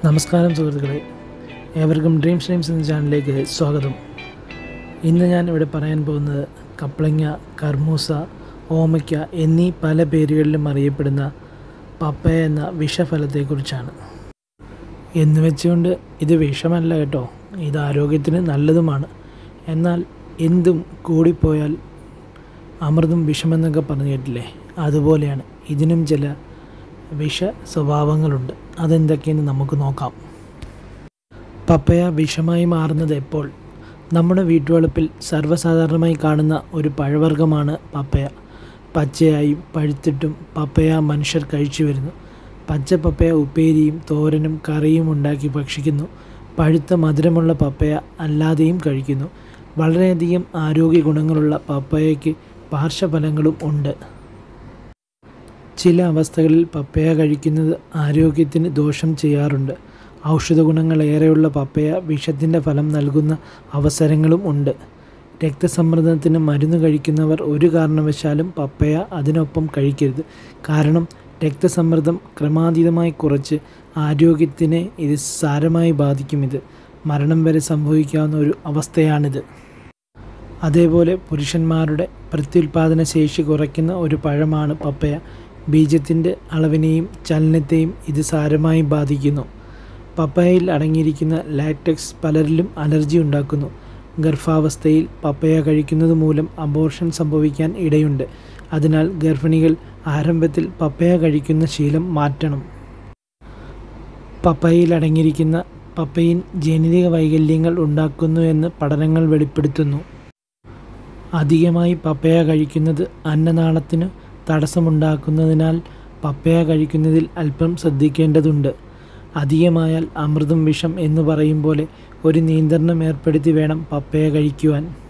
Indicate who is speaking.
Speaker 1: നമസ്കാരം സുഹൃത്തുക്കളെ ഏവർക്കും ഡ്രീം സ്ട്രീംസ് എന്ന ചാനലിലേക്ക് സ്വാഗതം ഇന്ന് ഞാൻ ഇവിടെ പറയാൻ പോകുന്നത് കപ്ലങ്ങ കർമൂസ ഓമയ്ക്ക എന്നീ പല പേരുകളിലും അറിയപ്പെടുന്ന പപ്പയ എന്ന വിഷഫലത്തെക്കുറിച്ചാണ് എന്ന് വെച്ചുകൊണ്ട് ഇത് വിഷമല്ല കേട്ടോ ഇത് ആരോഗ്യത്തിന് നല്ലതുമാണ് എന്നാൽ എന്തും കൂടിപ്പോയാൽ അമൃതും വിഷമെന്നൊക്കെ പറഞ്ഞു കേട്ടില്ലേ അതുപോലെയാണ് ഇതിനും ചില വിഷ സ്വഭാവങ്ങളുണ്ട് അതെന്തൊക്കെയെന്ന് നമുക്ക് നോക്കാം പപ്പയ വിഷമായി മാറുന്നത് എപ്പോൾ നമ്മുടെ വീട്ടുവളപ്പിൽ സർവ്വസാധാരണമായി കാണുന്ന ഒരു പഴവർഗ്ഗമാണ് പപ്പയ പച്ചയായും പഴുത്തിട്ടും പപ്പയ മനുഷ്യർ കഴിച്ചു വരുന്നു പച്ച പപ്പയ ഉപ്പേരിയും തോരനും കറിയും ഉണ്ടാക്കി ഭക്ഷിക്കുന്നു പഴുത്ത മധുരമുള്ള പപ്പയ അല്ലാതെയും കഴിക്കുന്നു വളരെയധികം ആരോഗ്യ ഗുണങ്ങളുള്ള പപ്പയയ്ക്ക് പാർശ്വഫലങ്ങളും ഉണ്ട് ചില അവസ്ഥകളിൽ പപ്പയ കഴിക്കുന്നത് ആരോഗ്യത്തിന് ദോഷം ചെയ്യാറുണ്ട് ഔഷധ ഗുണങ്ങൾ ഏറെയുള്ള പപ്പയ വിഷത്തിൻ്റെ ഫലം നൽകുന്ന അവസരങ്ങളും ഉണ്ട് രക്തസമ്മർദ്ദത്തിന് മരുന്ന് കഴിക്കുന്നവർ ഒരു കാരണവശാലും പപ്പയ അതിനൊപ്പം കഴിക്കരുത് കാരണം രക്തസമ്മർദ്ദം ക്രമാതീതമായി കുറച്ച് ആരോഗ്യത്തിനെ ഇത് സാരമായി ബാധിക്കും ഇത് മരണം വരെ സംഭവിക്കാവുന്ന ഒരു അവസ്ഥയാണിത് അതേപോലെ പുരുഷന്മാരുടെ പ്രത്യുൽപാദന ശേഷി കുറയ്ക്കുന്ന ഒരു പഴമാണ് പപ്പയ ബീജത്തിൻ്റെ അളവിനെയും ചലനത്തെയും ഇത് സാരമായി ബാധിക്കുന്നു പപ്പയയിൽ അടങ്ങിയിരിക്കുന്ന ലാറ്റക്സ് പലരിലും അലർജി ഉണ്ടാക്കുന്നു ഗർഭാവസ്ഥയിൽ പപ്പയ കഴിക്കുന്നത് മൂലം അബോർഷൻ സംഭവിക്കാൻ ഇടയുണ്ട് അതിനാൽ ഗർഭിണികൾ ആരംഭത്തിൽ പപ്പയ കഴിക്കുന്ന ശീലം മാറ്റണം പപ്പയയിൽ അടങ്ങിയിരിക്കുന്ന പപ്പയിൻ ജനിതക വൈകല്യങ്ങൾ ഉണ്ടാക്കുന്നു എന്ന് പഠനങ്ങൾ വെളിപ്പെടുത്തുന്നു അധികമായി പപ്പയ കഴിക്കുന്നത് അന്നനാളത്തിന് തടസ്സമുണ്ടാക്കുന്നതിനാൽ പപ്പയ കഴിക്കുന്നതിൽ അല്പം ശ്രദ്ധിക്കേണ്ടതുണ്ട് അധികമായാൽ അമൃതം വിഷം എന്ന് പറയും പോലെ ഒരു നിയന്ത്രണം ഏർപ്പെടുത്തി വേണം പപ്പയ കഴിക്കുവാൻ